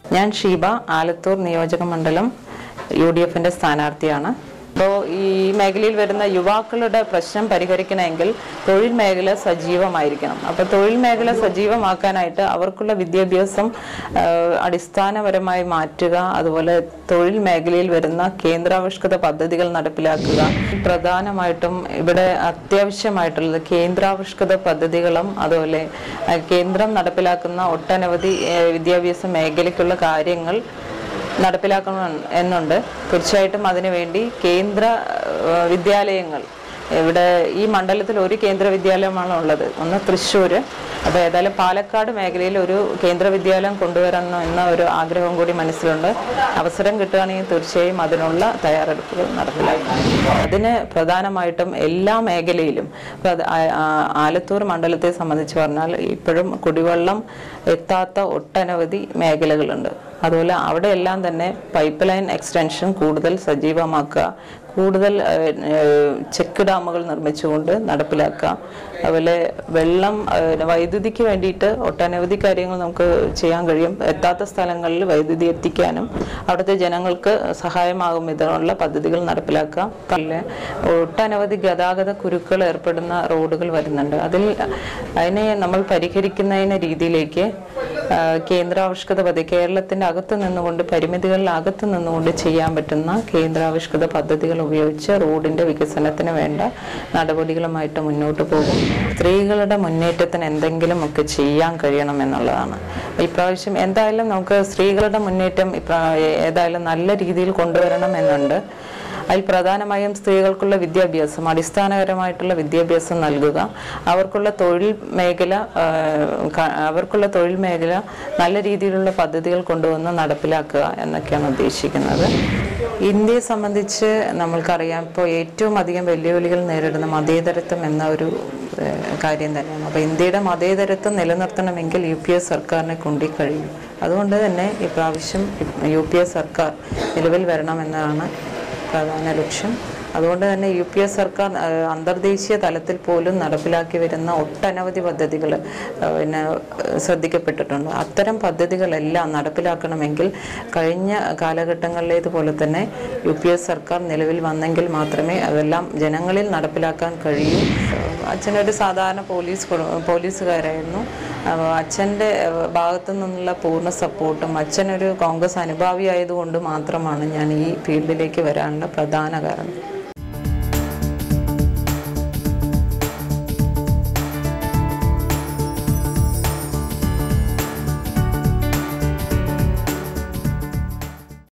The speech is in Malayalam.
ഞാൻ ഷീബ ആലത്തൂർ നിയോജക മണ്ഡലം യു ഡി എഫിന്റെ സ്ഥാനാർത്ഥിയാണ് അപ്പോൾ ഈ മേഖലയിൽ വരുന്ന യുവാക്കളുടെ പ്രശ്നം പരിഹരിക്കണമെങ്കിൽ തൊഴിൽ മേഖല സജീവമായിരിക്കണം അപ്പോൾ തൊഴിൽ മേഖല സജീവമാക്കാനായിട്ട് അവർക്കുള്ള വിദ്യാഭ്യാസം ആ, അടിസ്ഥാനപരമായി മാറ്റുക അതുപോലെ തൊഴിൽ മേഖലയിൽ വരുന്ന കേന്ദ്രാവിഷ്കൃത പദ്ധതികൾ നടപ്പിലാക്കുക പ്രധാനമായിട്ടും ഇവിടെ അത്യാവശ്യമായിട്ടുള്ളത് കേന്ദ്രാവിഷ്കൃത പദ്ധതികളും അതുപോലെ ആ, കേന്ദ്രം നടപ്പിലാക്കുന്ന ഒട്ടനവധി ഏ, വിദ്യാഭ്യാസ മേഖലയ്ക്കുള്ള കാര്യങ്ങൾ നടപ്പിലാക്കണം എന്നുണ്ട് തീർച്ചയായിട്ടും അതിനുവേണ്ടി കേന്ദ്ര ഏഹ്, വിദ്യാലയങ്ങൾ ഇവിടെ ഈ മണ്ഡലത്തിൽ ഒരു കേന്ദ്ര വിദ്യാലയമാണ് ഉള്ളത് ഒന്ന് തൃശ്ശൂർ അപ്പോൾ ഏതായാലും പാലക്കാട് മേഖലയിൽ ഒരു കേന്ദ്ര വിദ്യാലയം കൊണ്ടുവരണം എന്ന ഒരു ആഗ്രഹം കൂടി മനസ്സിലുണ്ട് അവസരം കിട്ടുകയാണെങ്കിൽ തീർച്ചയായും അതിനുള്ള തയ്യാറെടുപ്പുകൾ നടപ്പിലാക്കും അതിന് പ്രധാനമായിട്ടും എല്ലാ മേഖലയിലും ഇപ്പൊ അത് ആ- ആ- ആലത്തൂർ മണ്ഡലത്തെ സംബന്ധിച്ച് പറഞ്ഞാൽ ഇപ്പോഴും കുടിവെള്ളം എത്താത്ത ഒട്ടനവധി മേഖലകളുണ്ട് അതുപോലെ അവിടെയെല്ലാം തന്നെ പൈപ്പ് ലൈൻ എക്സ്റ്റൻഷൻ കൂടുതൽ സജീവമാക്കുക കൂടുതൽ ഏഹ്, ഏഹ്, ചെക്ക് ഡാമുകൾ നിർമ്മിച്ചുകൊണ്ട് നടപ്പിലാക്കുക അതുപോലെ വെള്ളം ഏഹ്, വൈദ്യുതിക്ക് വേണ്ടിയിട്ട് ഒട്ടനവധി കാര്യങ്ങൾ നമുക്ക് ചെയ്യാൻ കഴിയും എത്താത്ത സ്ഥലങ്ങളിൽ വൈദ്യുതി എത്തിക്കാനും അവിടുത്തെ ജനങ്ങൾക്ക് സഹായമാകും വിധമുള്ള പദ്ധതികൾ നടപ്പിലാക്കുക പിന്നെ ഒട്ടനവധി ഗതാഗത കുരുക്കൾ ഏർപ്പെടുന്ന റോഡുകൾ വരുന്നുണ്ട് അതിൽ അതിനെ നമ്മൾ പരിഹരിക്കുന്നതിന് രീതിയിലേക്ക് ആ, കേന്ദ്രാവിഷ്കൃത പദ്ധതി കേരളത്തിന്റെ അകത്ത് നിന്നുകൊണ്ട് പരിമിതികളിൽ അകത്ത് നിന്നുകൊണ്ട് ചെയ്യാൻ പറ്റുന്ന കേന്ദ്രാവിഷ്കൃത പദ്ധതികൾ ഉപയോഗിച്ച് റോഡിന്റെ വികസനത്തിന് വേണ്ട നടപടികളുമായിട്ട് മുന്നോട്ട് പോകും സ്ത്രീകളുടെ മുന്നേറ്റത്തിന് എന്തെങ്കിലും ഒക്കെ ചെയ്യാൻ കഴിയണം എന്നുള്ളതാണ് ഇപ്രാവശ്യം എന്തായാലും നമുക്ക് സ്ത്രീകളുടെ മുന്നേറ്റം ഇപ്രാ ഏതായാലും നല്ല രീതിയിൽ കൊണ്ടുവരണം എന്നുണ്ട് അതിൽ പ്രധാനമായും സ്ത്രീകൾക്കുള്ള വിദ്യാഭ്യാസം അടിസ്ഥാനപരമായിട്ടുള്ള വിദ്യാഭ്യാസം നൽകുക അവർക്കുള്ള തൊഴിൽ മേഖല ആ, ക- അവർക്കുള്ള തൊഴിൽ മേഖല നല്ല രീതിയിലുള്ള പദ്ധതികൾ കൊണ്ടുവന്ന് നടപ്പിലാക്കുക എന്നൊക്കെയാണ് ഉദ്ദേശിക്കുന്നത് ഇന്ത്യയെ സംബന്ധിച്ച് നമ്മൾക്കറിയാം ഇപ്പോൾ ഏറ്റവും അധികം വെല്ലുവിളികൾ നേരിടുന്ന മതേതരത്വം എന്ന ഒരു ഏഹ്, കാര്യം തന്നെയാണ് അപ്പോൾ ഇന്ത്യയുടെ മതേതരത്വം നിലനിർത്തണമെങ്കിൽ യു പി എ സർക്കാരിനെ കൊണ്ടേ കഴിയും അതുകൊണ്ട് തന്നെ ഇപ്രാവശ്യം യു പി എ സർക്കാർ നിലവിൽ വരണമെന്നാണ് പ്രധാന ലക്ഷ്യം അതുകൊണ്ട് തന്നെ യു പി എ സർക്കാർ ആ, അന്തർദേശീയ തലത്തിൽ പോലും നടപ്പിലാക്കി വരുന്ന ഒട്ടനവധി പദ്ധതികൾ പിന്നെ ആ, ശ്രദ്ധിക്കപ്പെട്ടിട്ടുണ്ട് അത്തരം പദ്ധതികളെല്ലാം നടപ്പിലാക്കണമെങ്കിൽ കഴിഞ്ഞ കാലഘട്ടങ്ങളിലേതുപോലെ തന്നെ യു പി എസ് സർക്കാർ നിലവിൽ വന്നെങ്കിൽ മാത്രമേ അതെല്ലാം ജനങ്ങളിൽ നടപ്പിലാക്കാൻ കഴിയൂ അച്ഛനൊരു സാധാരണ പോലീസ് കുടു- പോലീസുകാരായിരുന്നു അപ്പോൾ അച്ഛൻ്റെ ഏഹ്, ഭാഗത്തു നിന്നുള്ള പൂർണ്ണ സപ്പോർട്ടും അച്ഛനൊരു കോൺഗ്രസ് അനുഭാവി ആയതുകൊണ്ട് മാത്രമാണ് ഞാൻ ഈ ഫീൽഡിലേക്ക് വരാനുള്ള പ്രധാന കാരണം